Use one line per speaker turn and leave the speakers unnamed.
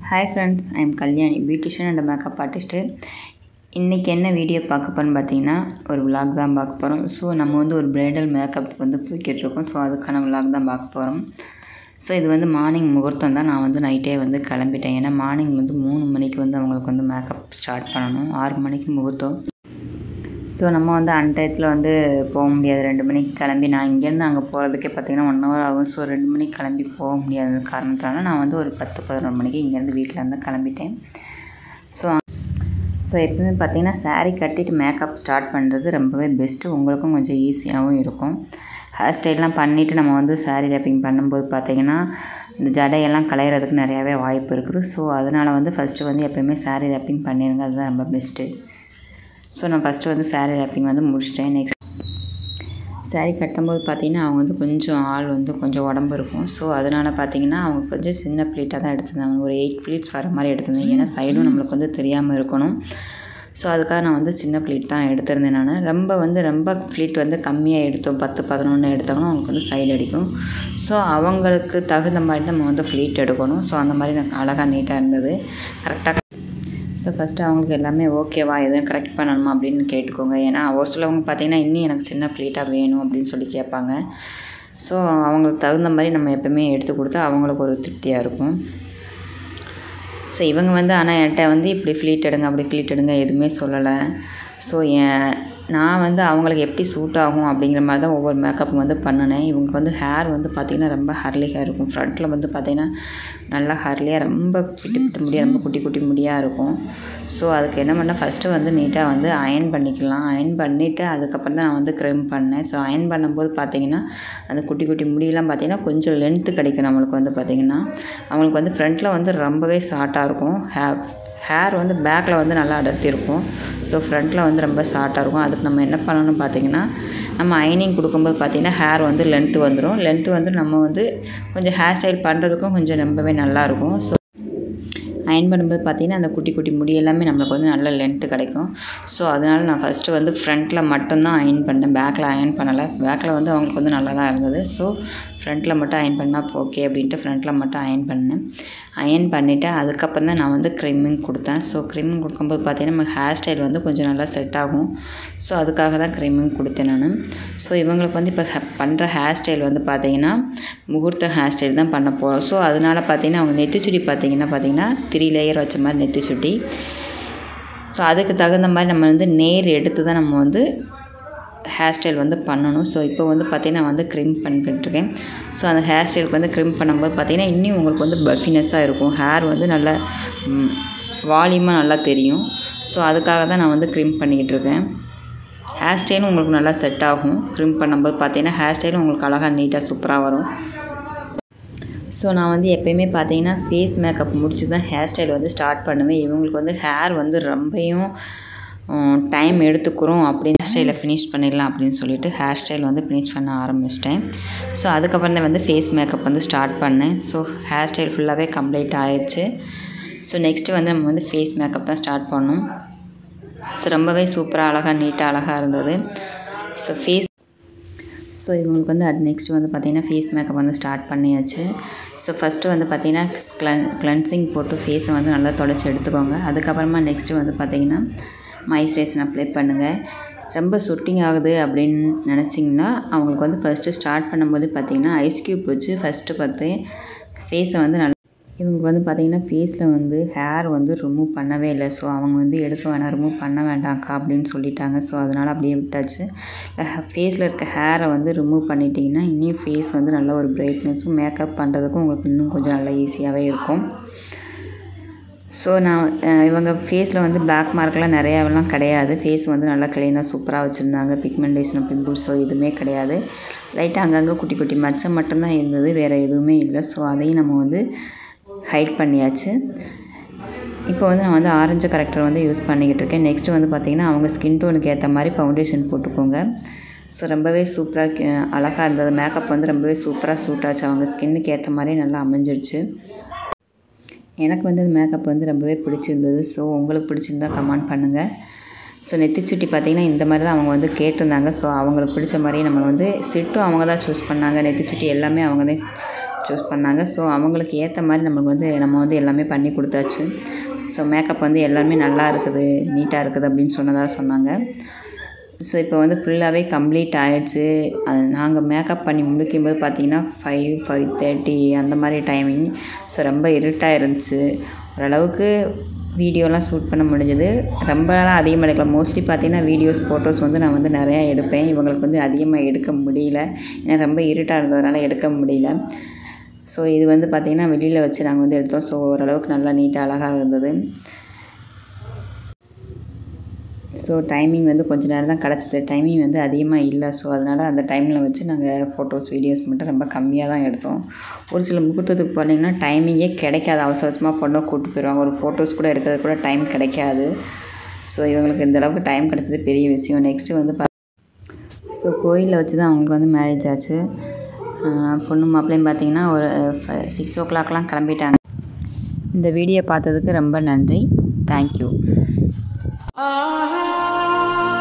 hi friends I am Kalyani beautician and makeup artist இன்றைக்கி என்ன video பார்க்க போகிறோன்னு பார்த்தீங்கன்னா ஒரு vlog தான் பார்க்க போகிறோம் ஸோ நம்ம வந்து ஒரு பிரைடல் மேக்கப்புக்கு வந்து போய்கிட்டு இருக்கோம் ஸோ அதுக்கான vlog தான் பார்க்க போகிறோம் ஸோ இது வந்து மார்னிங் முகூர்த்தம் தான் நான் வந்து நைட்டே வந்து கிளம்பிட்டேன் ஏன்னா மார்னிங் வந்து மூணு மணிக்கு வந்து அவங்களுக்கு வந்து மேக்கப் ஸ்டார்ட் பண்ணணும் ஆறு மணிக்கு முகூர்த்தம் ஸோ நம்ம வந்து அன்டயத்தில் வந்து போக முடியாது ரெண்டு மணிக்கு கிளம்பி நான் இங்கேருந்து அங்கே போகிறதுக்கே பார்த்தீங்கன்னா ஒன் ஹவர் ஆகும் ஸோ ரெண்டு மணிக்கு கிளம்பி போக முடியாத காரணத்தினால நான் வந்து ஒரு பத்து பதினொரு மணிக்கு இங்கேருந்து வீட்டில் இருந்து கிளம்பிட்டேன் ஸோ ஸோ எப்பவுமே பார்த்தீங்கன்னா saree கட்டிட்டு மேக்கப் ஸ்டார்ட் பண்ணுறது ரொம்பவே பெஸ்ட்டு உங்களுக்கும் கொஞ்சம் ஈஸியாகவும் இருக்கும் ஹேர் ஸ்டைல்லாம் பண்ணிவிட்டு நம்ம வந்து saree ரேப்பிங் பண்ணும்போது பார்த்தீங்கன்னா இந்த ஜடையெல்லாம் களையிறதுக்கு நிறையாவே வாய்ப்பு இருக்குது ஸோ அதனால் வந்து ஃபஸ்ட்டு வந்து எப்பயுமே saree ரேப்பிங் பண்ணிடுங்க அதுதான் ரொம்ப பெஸ்ட்டு ஸோ நான் ஃபஸ்ட்டு வந்து saree ரேப்பிங் வந்து முடிச்சிட்டேன் நெக்ஸ்ட் saree கட்டும்போது பார்த்தீங்கன்னா அவங்க வந்து கொஞ்சம் ஆள் வந்து கொஞ்சம் உடம்பு இருக்கும் ஸோ அதனால் பார்த்தீங்கன்னா அவங்க கொஞ்சம் சின்ன ப்ளீட்டாக தான் எடுத்திருந்தாங்க ஒரு எயிட் ப்ளீட்ஸ் வர மாதிரி எடுத்திருந்தேன் ஏன்னா சைடும் நம்மளுக்கு வந்து தெரியாமல் இருக்கணும் ஸோ அதுக்காக நான் வந்து சின்ன ப்ளீட் தான் எடுத்திருந்தேன் நான் ரொம்ப வந்து ரொம்ப ப்ளீட் வந்து கம்மியாக எடுத்தோம் பத்து பதினொன்று எடுத்தாங்கன்னா அவங்களுக்கு வந்து சைடு அடிக்கும் ஸோ அவங்களுக்கு தகுந்த மாதிரி தான் நம்ம வந்து ஃப்ளீட் எடுக்கணும் ஸோ அந்த மாதிரி எனக்கு அழகாக நீட்டாக இருந்தது கரெக்டாக ஸோ ஃபஸ்ட்டு அவங்களுக்கு எல்லாமே ஓகேவா எதுவும் கரெக்ட் பண்ணணுமா அப்படின்னு கேட்டுக்கோங்க ஏன்னா ஒரு சிலவங்க பார்த்தீங்கன்னா இன்னும் எனக்கு சின்ன ப்ளீட்டாக வேணும் அப்படின்னு சொல்லி கேட்பாங்க ஸோ அவங்களுக்கு தகுந்த மாதிரி நம்ம எப்பவுமே எடுத்து கொடுத்தா அவங்களுக்கு ஒரு திருப்தியாக இருக்கும் ஸோ இவங்க வந்து ஆனால் என்கிட்ட வந்து இப்படி ஃப்ளீட் எடுங்க அப்படி ஃப்ளீட் எடுங்க எதுவுமே சொல்லலை ஸோ என் நான் வந்து அவங்களுக்கு எப்படி சூட் ஆகும் அப்படிங்கிற மாதிரி தான் ஒவ்வொரு மேக்கப்பும் வந்து பண்ணினேன் இவங்களுக்கு வந்து ஹேர் வந்து பார்த்திங்கன்னா ரொம்ப ஹர்லி ஹேர் இருக்கும் ஃப்ரண்ட்டில் வந்து பார்த்திங்கன்னா நல்லா ஹர்லியாக ரொம்ப பிட்டு பிட்டு முடியாக ரொம்ப குட்டி குட்டி முடியாக இருக்கும் ஸோ அதுக்கு என்ன பண்ணேன் ஃபஸ்ட்டு வந்து நீட்டாக வந்து அயன் பண்ணிக்கலாம் அயன் பண்ணிவிட்டு அதுக்கப்புறம் தான் நான் வந்து க்ரிம் பண்ணேன் ஸோ அயன் பண்ணும்போது பார்த்திங்கன்னா அந்த குட்டி குட்டி முடியெல்லாம் பார்த்திங்கன்னா கொஞ்சம் லென்த்து கிடைக்கும் நம்மளுக்கு வந்து பார்த்திங்கன்னா அவங்களுக்கு வந்து ஃப்ரண்ட்டில் வந்து ரொம்பவே ஷார்ட்டாக இருக்கும் ஹேர் ஹேர் வந்து பேக்கில் வந்து நல்லா அடர்த்தி இருக்கும் ஸோ ஃப்ரண்ட்டில் வந்து ரொம்ப ஷார்ட்டாக இருக்கும் அதுக்கு நம்ம என்ன பண்ணணும்னு பார்த்தீங்கன்னா நம்ம அயனிங் கொடுக்கும்போது பார்த்திங்கன்னா ஹேர் வந்து லென்த்து வந்துடும் லென்த்து வந்து நம்ம வந்து கொஞ்சம் ஹேர் ஸ்டைல் பண்ணுறதுக்கும் கொஞ்சம் ரொம்பவே நல்லாயிருக்கும் ஸோ அயன் பண்ணும்போது பார்த்திங்கன்னா அந்த குட்டி குட்டி முடி எல்லாமே நம்மளுக்கு வந்து நல்ல லென்த்து கிடைக்கும் ஸோ அதனால் நான் ஃபஸ்ட்டு வந்து ஃப்ரண்ட்டில் மட்டும்தான் அயன் பண்ணேன் பேக்கில் அயன் பண்ணலை பேக்கில் வந்து அவங்களுக்கு வந்து நல்லா தான் இருந்தது ஸோ ஃப்ரண்ட்டில் மட்டும் அயன் பண்ணால் ஓகே அப்படின்ட்டு ஃப்ரண்ட்டில் மட்டும் அயன் பண்ணேன் அயன் பண்ணிவிட்டு அதுக்கப்புறம் தான் நான் வந்து க்ரிம்மிங் கொடுத்தேன் ஸோ க்ரிம்மிங் கொடுக்கும்போது பார்த்தீங்கன்னா நம்ம ஹேர் ஸ்டைல் வந்து கொஞ்சம் நல்லா செட் ஆகும் ஸோ அதுக்காக தான் க்ரிம்மிங் கொடுத்தேன் நான் ஸோ இவங்களுக்கு வந்து இப்போ பண்ணுற ஹேர் ஸ்டைல் வந்து பார்த்தீங்கன்னா முகூர்த்த ஹேர் ஸ்டைல் தான் பண்ண போகிறோம் ஸோ அதனால் பார்த்தீங்கன்னா அவங்க நெத்திச்சுடி பார்த்தீங்கன்னா பார்த்தீங்கன்னா த்ரீ லேயர் வச்ச மாதிரி நெத்திச்சுட்டி ஸோ அதுக்கு தகுந்த மாதிரி நம்ம வந்து நேர் எடுத்து தான் நம்ம வந்து ஹேர் ஸ்டைல் வந்து பண்ணணும் ஸோ இப்போ வந்து பார்த்திங்கன்னா நான் வந்து க்ரிம் பண்ணிக்கிட்டுருக்கேன் ஸோ அந்த ஹேர் ஸ்டைலுக்கு வந்து க்ரிம் பண்ணும்போது பார்த்திங்கன்னா இன்னும் உங்களுக்கு வந்து பஃபினஸ்ஸாக இருக்கும் ஹேர் வந்து நல்லா வால்யூமாக நல்லா தெரியும் ஸோ அதுக்காக தான் நான் வந்து க்ரிம் பண்ணிக்கிட்டு இருக்கேன் ஹேர் ஸ்டைலும் உங்களுக்கு நல்லா செட் ஆகும் க்ரிம் பண்ணும்போது பார்த்தீங்கன்னா ஹேர் ஸ்டைலும் உங்களுக்கு அழகாக நீட்டாக சூப்பராக வரும் ஸோ நான் வந்து எப்போயுமே பார்த்தீங்கன்னா ஃபேஸ் மேக்கப் முடிச்சு தான் ஹேர் ஸ்டைல் வந்து ஸ்டார்ட் பண்ணுவேன் இவங்களுக்கு வந்து ஹேர் வந்து ரொம்பையும் டைம் எடுத்துக்கிறோம் அப்படின்னு ஸ்டைலை ஃபினிஷ் பண்ணிடலாம் அப்படின்னு சொல்லிட்டு ஹேர் ஸ்டைல் வந்து ஃபினிஷ் பண்ண ஆரம்பிச்சிட்டேன் ஸோ அதுக்கப்புறம் தான் வந்து ஃபேஸ் மேக்கப் வந்து ஸ்டார்ட் பண்ணேன் ஸோ ஹேர் ஸ்டைல் ஃபுல்லாகவே கம்ப்ளீட் ஆயிடுச்சு ஸோ நெக்ஸ்ட்டு வந்து நம்ம வந்து ஃபேஸ் மேக்கப் தான் ஸ்டார்ட் பண்ணோம் ஸோ ரொம்பவே சூப்பராக அழகாக நீட்டாக அழகாக இருந்தது ஸோ ஃபேஸ் ஸோ இவங்களுக்கு வந்து அட் நெக்ஸ்ட் வந்து பார்த்திங்கன்னா ஃபேஸ் மேக்கப் வந்து ஸ்டார்ட் பண்ணியாச்சு ஸோ ஃபஸ்ட்டு வந்து பார்த்திங்கன்னா க்ளன் க்ளன்சிங் போட்டு ஃபேஸை வந்து நல்லா தொடச்சி எடுத்துக்கோங்க அதுக்கப்புறமா நெக்ஸ்ட்டு வந்து பார்த்திங்கன்னா மாய்ஸ்சரைசன் அப்ளை பண்ணுங்கள் ரொம்ப சுட்டிங் ஆகுது அப்படின்னு நினச்சிங்கன்னா அவங்களுக்கு வந்து ஃபஸ்ட்டு ஸ்டார்ட் பண்ணும்போது பார்த்திங்கன்னா ஐஸ் க்யூப் வச்சு ஃபஸ்ட்டு பார்த்து ஃபேஸை வந்து நல்லா இவங்களுக்கு வந்து பார்த்திங்கன்னா ஃபேஸில் வந்து ஹேர் வந்து ரிமூவ் பண்ணவே இல்லை ஸோ அவங்க வந்து எடுக்க வேணாம் ரிமூவ் பண்ண வேண்டாம்க்கா அப்படின்னு சொல்லிட்டாங்க ஸோ அதனால் அப்படியே விட்டாச்சு ஃபேஸில் இருக்க ஹேரை வந்து ரிமூவ் பண்ணிட்டீங்கன்னா இன்னும் ஃபேஸ் வந்து நல்ல ஒரு பிரைட்னஸும் மேக்கப் பண்ணுறதுக்கும் உங்களுக்கு இன்னும் கொஞ்சம் நல்லா ஈஸியாகவே இருக்கும் ஸோ நான் இவங்க ஃபேஸில் வந்து பிளாக் மார்க்லாம் நிறையாவெல்லாம் கிடையாது ஃபேஸ் வந்து நல்லா க்ளீனாக சூப்பராக வச்சுருந்தாங்க பிக்மெண்டேஷன் பிம்பிள்ஸோ எதுவுமே கிடையாது லைட்டாக அங்கங்கே குட்டி குட்டி மச்சம் மட்டும்தான் இருந்தது வேறு எதுவுமே இல்லை ஸோ அதையும் நம்ம வந்து ஹைட் பண்ணியாச்சு இப்போ வந்து நான் வந்து ஆரஞ்சு கரெக்டர் வந்து யூஸ் பண்ணிக்கிட்டு இருக்கேன் நெக்ஸ்ட்டு வந்து பார்த்திங்கன்னா அவங்க ஸ்கின் டோனுக்கு ஏற்ற மாதிரி ஃபவுண்டேஷன் போட்டுக்கோங்க ஸோ ரொம்பவே சூப்பராக அழகாக இருந்தது மேக்கப் வந்து ரொம்பவே சூப்பராக சூட் ஆச்சு அவங்க ஸ்கின்னுக்கு ஏற்ற மாதிரி நல்லா அமைஞ்சிடுச்சு எனக்கு வந்து இந்த மேக்கப் வந்து ரொம்பவே பிடிச்சிருந்தது ஸோ உங்களுக்கு பிடிச்சிருந்தா கமெண்ட் பண்ணுங்கள் ஸோ நெத்திச்சுட்டி பார்த்திங்கன்னா இந்த மாதிரி தான் அவங்க வந்து கேட்டிருந்தாங்க ஸோ அவங்களுக்கு பிடிச்ச மாதிரி நம்ம வந்து சிட்டும் அவங்க தான் சூஸ் பண்ணாங்க நெத்திச்சுட்டி எல்லாமே அவங்க தான் சூஸ் பண்ணாங்க ஸோ அவங்களுக்கு ஏற்ற மாதிரி நம்மளுக்கு வந்து நம்ம வந்து எல்லாமே பண்ணி கொடுத்தாச்சு ஸோ மேக்கப் வந்து எல்லாமே நல்லா இருக்குது நீட்டாக இருக்குது அப்படின்னு சொன்னதாக சொன்னாங்க ஸோ இப்போ வந்து ஃபுல்லாகவே கம்ப்ளீட் ஆயிடுச்சு அது நாங்கள் மேக்கப் பண்ணி முடிக்கும்போது பார்த்தீங்கன்னா ஃபைவ் ஃபைவ் தேர்ட்டி அந்த மாதிரி டைமிங் ஸோ ரொம்ப இருட்டாக இருந்துச்சு ஓரளவுக்கு வீடியோலாம் ஷூட் பண்ண முடிஞ்சது ரொம்பலாம் அதிகமாக எடுக்கல மோஸ்ட்லி பார்த்தீங்கன்னா வீடியோஸ் ஃபோட்டோஸ் வந்து நான் வந்து நிறையா எடுப்பேன் இவங்களுக்கு வந்து அதிகமாக எடுக்க முடியல ஏன்னா ரொம்ப இருட்டாக இருந்ததுனால எடுக்க முடியல ஸோ இது வந்து பார்த்திங்கன்னா வெளியில் வச்சு நாங்கள் வந்து எடுத்தோம் ஸோ ஓரளவுக்கு நல்லா நீட்டாக அழகாக இருந்தது ஸோ டைமிங் வந்து கொஞ்ச நேரம் தான் கிடச்சிது டைமிங் வந்து அதிகமாக இல்லை ஸோ அதனால் அந்த டைமில் வச்சு நாங்கள் ஃபோட்டோஸ் வீடியோஸ் மட்டும் ரொம்ப கம்மியாக தான் எடுத்தோம் ஒரு சில முகூர்த்தத்துக்கு போனீங்கன்னா டைமிங்கே கிடைக்காது அவசர அவசரமாக பொண்ணை கூப்பிட்டு போயிடுவாங்க ஒரு ஃபோட்டோஸ் கூட எடுக்கிறது கூட டைம் கிடைக்காது ஸோ இவங்களுக்கு இந்த அளவுக்கு டைம் கிடைச்சது பெரிய விஷயம் நெக்ஸ்ட்டு வந்து பா ஸோ கோயிலில் வச்சு தான் அவங்களுக்கு வந்து மேரேஜ் ஆச்சு பொண்ணு மாப்பிள்ளையும் பார்த்தீங்கன்னா ஒரு சிக்ஸ் ஓ கிளாக்லாம் கிளம்பிட்டாங்க இந்த வீடியோ பார்த்ததுக்கு ரொம்ப நன்றி தேங்க்யூ
ஆஹா